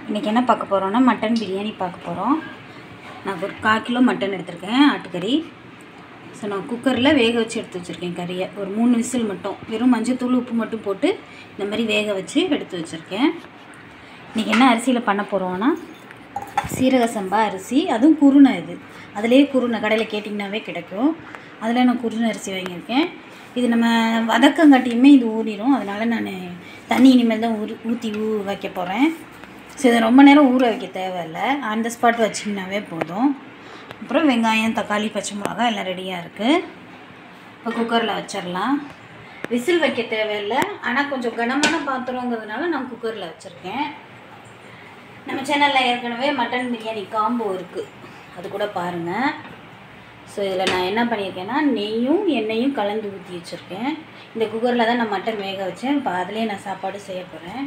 இன்றைக்கி என்ன பார்க்க போகிறோன்னா மட்டன் பிரியாணி பார்க்க போகிறோம் நான் ஒரு கால் கிலோ மட்டன் எடுத்திருக்கேன் ஆட்டுக்கறி ஸோ நான் குக்கரில் வேக வச்சு எடுத்து வச்சுருக்கேன் கறியை ஒரு மூணு விசில் மட்டும் வெறும் மஞ்சத்தூள் உப்பு மட்டும் போட்டு இந்த மாதிரி வேக வச்சு எடுத்து வச்சுருக்கேன் இன்றைக்கி என்ன அரிசியில் பண்ண போகிறோன்னா சீரக சம்பா அரிசி அதுவும் குருணை இது அதிலே குருணை கடையில் கேட்டிங்கனாவே கிடைக்கும் அதில் நான் குருணை அரிசி வாங்கியிருக்கேன் இது நம்ம வதக்கங்காட்டியுமே இது ஊறிடும் அதனால் நான் தண்ணி இனிமேல் தான் ஊறி ஊற்றி ஊ வைக்க போகிறேன் ஸோ இதை ரொம்ப நேரம் ஊற வைக்க தேவையில்லை அந்த ஸ்பாட் வச்சிங்கனாவே போதும் அப்புறம் வெங்காயம் தக்காளி பச்சை மிளகா எல்லாம் ரெடியாக இருக்குது இப்போ குக்கரில் வச்சிடலாம் விசில் வைக்க தேவையில்லை ஆனால் கொஞ்சம் கனமான பாத்திரங்கிறதுனால நான் குக்கரில் வச்சுருக்கேன் நம்ம சேனலில் ஏற்கனவே மட்டன் பிரியாணி காம்போ இருக்குது அது கூட பாருங்கள் ஸோ இதில் நான் என்ன பண்ணியிருக்கேன்னா நெய்யும் எண்ணெயும் கலந்து ஊற்றி வச்சுருக்கேன் இந்த குக்கரில் தான் நான் மட்டன் வேக வச்சேன் இப்போ அதிலே நான் சாப்பாடு செய்ய போகிறேன்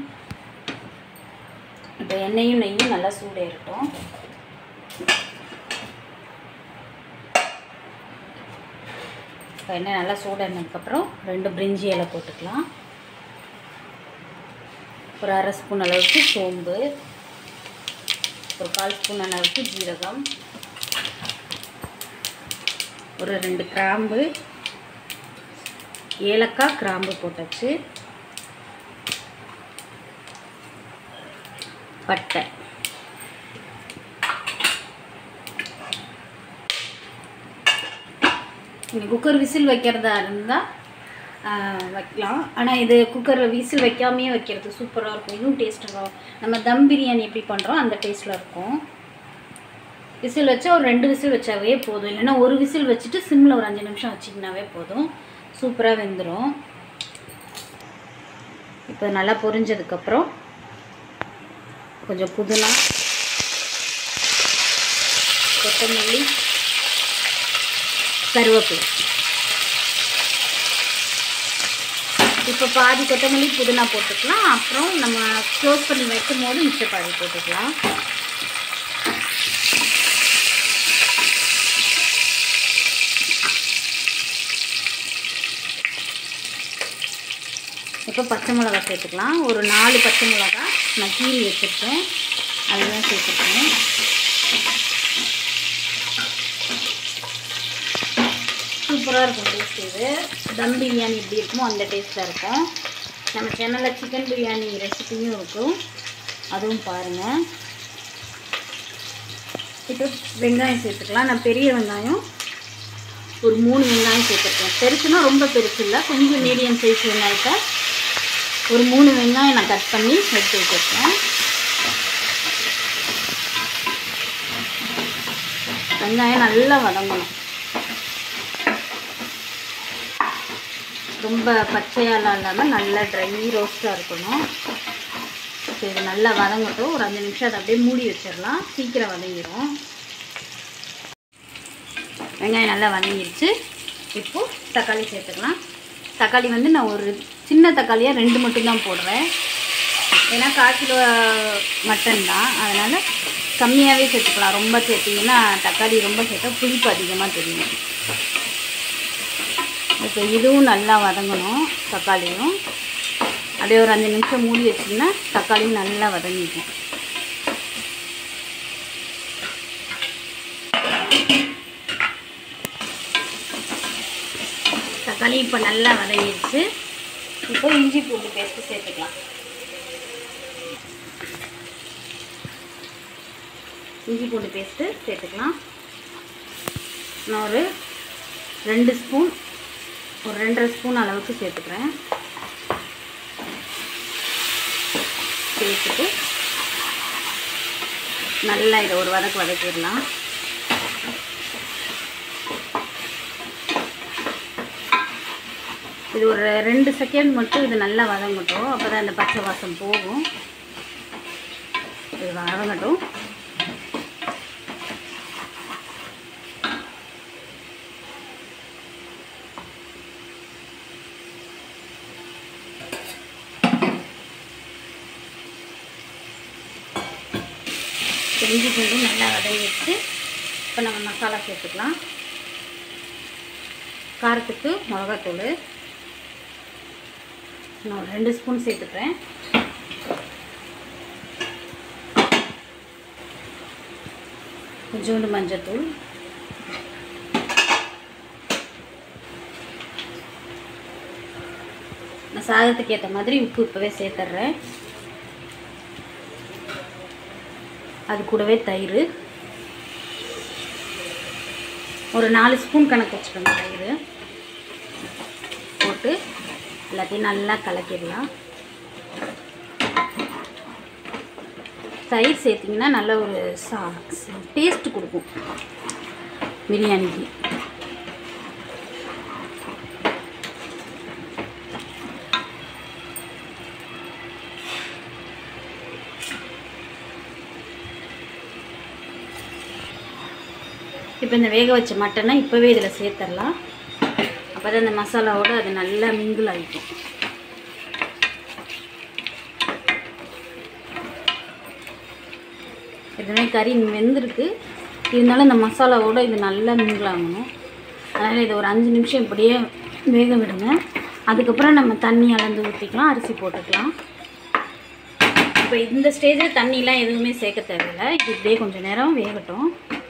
இப்போ எண்ணெயும் நெய்யும் நல்லா சூடேறட்டும் இப்போ எண்ணெய் நல்லா சூடானதுக்கப்புறம் ரெண்டு பிரிஞ்சி இலை போட்டுக்கலாம் ஒரு அரை ஸ்பூன் அளவுக்கு சோம்பு ஒரு கால் ஸ்பூன் அளவுக்கு ஜீரகம் ஒரு ரெண்டு கிராம்பு ஏலக்காய் கிராம்பு போட்டாச்சு பட்டை நீங்கள் குக்கர் விசில் வைக்கிறதா இருந்தால் வைக்கலாம் ஆனால் இது குக்கரில் விசில் வைக்காமையே வைக்கிறது சூப்பராக இருக்கும் இன்னும் டேஸ்ட்டாக நம்ம தம் பிரியாணி எப்படி பண்ணுறோம் அந்த டேஸ்ட்டில் இருக்கும் விசில் வச்சா ஒரு ரெண்டு விசில் வச்சாவே போதும் இல்லைன்னா ஒரு விசில் வச்சுட்டு சிம்மில் ஒரு அஞ்சு நிமிஷம் வச்சிங்கனாவே போதும் சூப்பராக வெந்துடும் இப்போ நல்லா பொரிஞ்சதுக்கப்புறம் கொஞ்சம் புதினா கொத்தமல்லி கருவேப்பிலை இப்போ பாதி கொத்தமல்லி புதினா போட்டுக்கலாம் அப்புறம் நம்ம க்ளோஸ் பண்ணி வைக்கும் போது மிச்ச பாதி போட்டுக்கலாம் இப்போ பச்சை மிளகா சேர்த்துக்கலாம் ஒரு நாலு பச்சை மிளகா நான் கீரி வச்சுருக்கேன் அதுதான் சேர்த்துருக்கேன் சூப்பராக இருக்கும் டேஸ்ட் இது தம் பிரியாணி எப்படி இருக்குமோ அந்த டேஸ்ட்டில் இருக்கும் நம்ம சேனலில் சிக்கன் பிரியாணி ரெசிபியும் இருக்கும் அதுவும் பாருங்கள் இப்போ வெங்காயம் சேர்த்துக்கலாம் நான் பெரிய வெங்காயம் ஒரு மூணு வெங்காயம் சேர்த்துருக்கேன் பெருசுனா ரொம்ப பெருசு இல்லை கொஞ்சம் மீடியம் சைஸ் வெங்காயத்தை ஒரு மூணு வெங்காயம் நான் கட் பண்ணி எடுத்து வச்சுருக்கேன் வெங்காயம் நல்லா வதங்கணும் ரொம்ப பச்சையாலாம் இல்லாமல் நல்லா ட்ரை ரோஸ்ட்டாக இருக்கணும் ஸோ இது நல்லா வதங்கட்டும் ஒரு அஞ்சு நிமிஷம் அதை அப்படியே மூடி வச்சிடலாம் சீக்கிரம் வதங்கிடும் வெங்காயம் நல்லா வதங்கிடுச்சு இப்போது தக்காளி சேர்த்துக்கலாம் தக்காளி வந்து நான் ஒரு சின்ன தக்காளியாக ரெண்டு மட்டும்தான் போடுறேன் ஏன்னா கால் கிலோ மட்டன் தான் அதனால் கம்மியாகவே சேர்த்துக்கலாம் ரொம்ப சேர்த்திங்கன்னா தக்காளி ரொம்ப சேர்த்தா புளிப்பு அதிகமாக தெரியும் இப்போ இதுவும் நல்லா வதங்கணும் தக்காளியும் அப்படியே ஒரு அஞ்சு நிமிஷம் மூடி வச்சிங்கன்னா தக்காளியும் நல்லா வதங்கிக்கும் தக்காளி இப்போ நல்லா வதங்கிடுச்சு இப்போ இஞ்சி பூண்டு பேஸ்ட்டு சேர்த்துக்கலாம் இஞ்சி பூண்டு பேஸ்ட்டு சேர்த்துக்கலாம் நான் ஒரு ரெண்டு ஸ்பூன் ஒரு ரெண்டரை ஸ்பூன் அளவுக்கு சேர்த்துக்கிறேன் சேர்த்துட்டு நல்லா இதை ஒரு வதக்கு வதக்கிடலாம் இது ஒரு ரெண்டு செகண்ட் மட்டும் இது நல்லா வதங்கட்டும் அப்போ தான் இந்த பச்சை வாசம் போகும் இது வதங்கட்டும் இஞ்சி பூண்டும் நல்லா வதங்கிடுச்சு இப்போ நம்ம மசாலா சேர்த்துக்கலாம் காரத்துக்கு மிளகாத்தூள் நான் ஒரு ரெண்டு ஸ்பூன் சேர்த்துக்கிறேன் கொஞ்சோண்டு மஞ்சத்தூள் நான் சாதத்துக்கு ஏற்ற மாதிரி உப்பு இப்போவே சேர்த்துட்றேன் அது கூடவே தயிர் ஒரு நாலு ஸ்பூன் கணக்கு வச்சுக்கோங்க தயிர் போட்டு எல்லாத்தையும் நல்லா கலக்கிடலாம் தயிர் சேர்த்திங்கன்னா நல்ல ஒரு சா டேஸ்ட் கொடுக்கும் பிரியாணிக்கு இப்போ இந்த வேக வச்ச மட்டனை இப்போவே இதில் சேர்த்துடலாம் அப்போ தான் இந்த மசாலாவோடு அது நல்லா மிங்கிள் ஆகிக்கும் எதுவுமே கறி வெந்திருக்கு இருந்தாலும் இந்த மசாலாவோட இது நல்லா மிங்கிள் ஆகணும் அதனால் இதை ஒரு அஞ்சு நிமிஷம் இப்படியே வேக விடுங்க அதுக்கப்புறம் நம்ம தண்ணி அளந்து ஊற்றிக்கலாம் அரிசி போட்டுக்கலாம் இப்போ இந்த ஸ்டேஜில் தண்ணிலாம் எதுவுமே சேர்க்க தேவையில்லை இது இப்படியே கொஞ்சம் நேரம் வேகட்டும்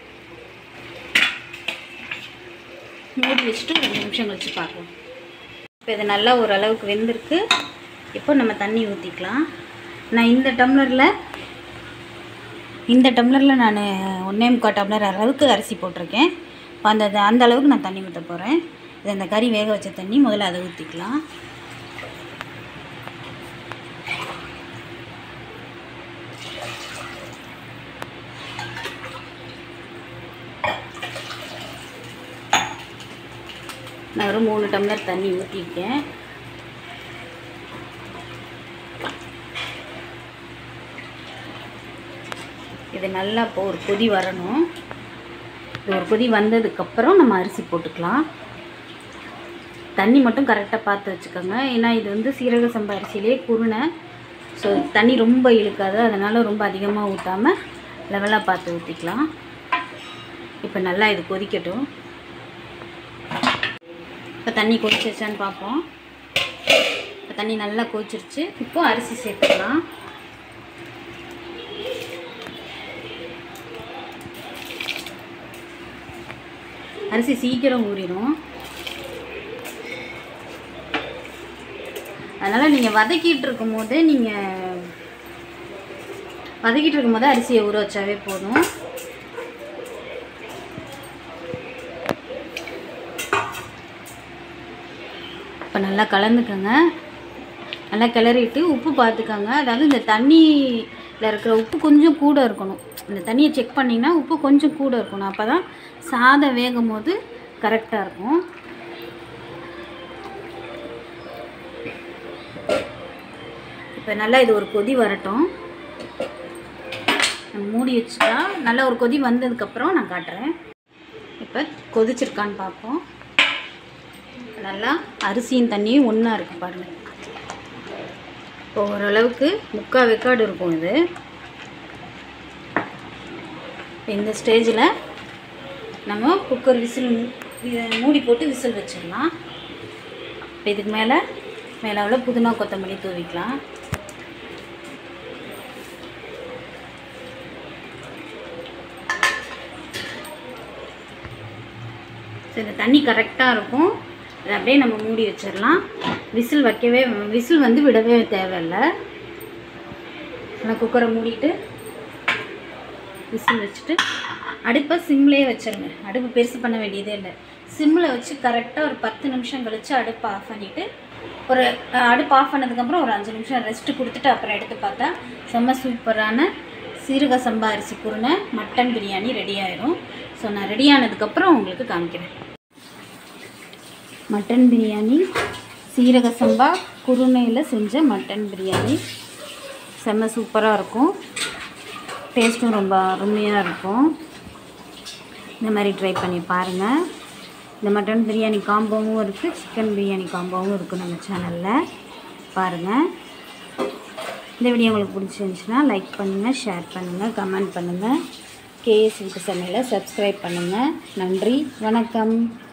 மூடி வச்சுட்டு ரெண்டு நிமிஷம் கழிச்சு பார்க்கலாம் இப்போ இது நல்லா ஓரளவுக்கு வெந்திருக்கு இப்போ நம்ம தண்ணி ஊற்றிக்கலாம் நான் இந்த டம்ளரில் இந்த டம்ளரில் நான் ஒன்றே முக்கால் டம்ளர் அளவுக்கு அரிசி போட்டிருக்கேன் இப்போ அந்த அந்த அளவுக்கு நான் தண்ணி ஊற்ற போகிறேன் இது அந்த கறி வேக வச்ச தண்ணி முதல்ல அதை ஊற்றிக்கலாம் நான் ஒரு மூணு டம்ளர் தண்ணி ஊற்றிருக்கேன் இது நல்லா இப்போ ஒரு கொதி வரணும் இது ஒரு கொதி வந்ததுக்கப்புறம் நம்ம அரிசி போட்டுக்கலாம் தண்ணி மட்டும் கரெக்டாக பார்த்து வச்சுக்கோங்க ஏன்னா இது வந்து சீரக சம்பா அரிசியிலே குருணை ஸோ தண்ணி ரொம்ப இழுக்காது அதனால் ரொம்ப அதிகமாக ஊற்றாமல் லெவலாக பார்த்து ஊற்றிக்கலாம் இப்போ நல்லா இது கொதிக்கட்டும் இப்போ தண்ணி கொதிச்சிருச்சான்னு பார்ப்போம் இப்போ தண்ணி நல்லா கொதிச்சிருச்சு இப்போ அரிசி சேர்த்துக்கலாம் அரிசி சீக்கிரம் ஊறிடும் அதனால் நீங்கள் வதக்கிட்டு இருக்கும் போது நீங்கள் வதக்கிட்டு இருக்கும் போது அரிசியை ஊற வச்சாவே போதும் இப்போ நல்லா கலந்துக்கோங்க நல்லா கிளறிட்டு உப்பு பார்த்துக்கோங்க அதாவது இந்த தண்ணியில் இருக்கிற உப்பு கொஞ்சம் கூட இருக்கணும் இந்த தண்ணியை செக் பண்ணிங்கன்னா உப்பு கொஞ்சம் கூட இருக்கணும் அப்போ தான் சாதம் வேகும் போது கரெக்டாக இருக்கும் இப்போ நல்லா இது ஒரு கொதி வரட்டும் நம்ம மூடி வச்சுட்டா நல்லா ஒரு கொதி வந்ததுக்கப்புறம் நான் காட்டுறேன் இப்போ கொதிச்சிருக்கான்னு பார்ப்போம் நல்லா அரிசியும் தண்ணியும் ஒன்றா இருக்குது பாருங்கள் இப்போ ஓரளவுக்கு முக்கால் வெக்காடு இருக்கும் இது இந்த ஸ்டேஜில் நம்ம குக்கர் விசில் இதை மூடி போட்டு விசில் வச்சிடலாம் இப்போ இதுக்கு மேலே மேலாவில் புதினா கொத்தமல்லி தூவிக்கலாம் ஸோ இந்த தண்ணி கரெக்டாக இருக்கும் அதை அப்படியே நம்ம மூடி வச்சிடலாம் விசில் வைக்கவே விசில் வந்து விடவே தேவையில்லை நான் குக்கரை மூடிட்டு விசில் வச்சுட்டு அடுப்பை சிம்லேயே வச்சிருங்க அடுப்பு பெருசு பண்ண வேண்டியதே இல்லை சிம்மில் வச்சு கரெக்டாக ஒரு பத்து நிமிஷம் கழித்து அடுப்பை ஆஃப் பண்ணிவிட்டு ஒரு அஹ், அடுப்பு ஆஃப் பண்ணதுக்கப்புறம் ஒரு அஞ்சு நிமிஷம் ரெஸ்ட்டு கொடுத்துட்டு அப்புறம் எடுத்து பார்த்தா செம்ம சூப்பரான சீரக சம்பா அரிசி குருணை மட்டன் பிரியாணி ரெடி ஆயிரும் ஸோ நான் ரெடி ஆனதுக்கப்புறம் உங்களுக்கு காமிக்கிறேன் மட்டன் பிரியாணி சீரக சம்பா குருணையில் செஞ்ச மட்டன் பிரியாணி செம்ம சூப்பராக இருக்கும் டேஸ்ட்டும் ரொம்ப அருமையாக இருக்கும் இந்த மாதிரி ட்ரை பண்ணி பாருங்கள் இந்த மட்டன் பிரியாணி காம்போவும் இருக்குது சிக்கன் பிரியாணி காம்போவும் இருக்குது நம்ம சேனலில் பாருங்கள் இந்த வீடியோ உங்களுக்கு பிடிச்சிருந்துச்சுன்னா லைக் பண்ணுங்கள் ஷேர் பண்ணுங்கள் கமெண்ட் பண்ணுங்கள் கேஎஸ் வீட்டு சமையலை சப்ஸ்கிரைப் பண்ணுங்கள் நன்றி வணக்கம்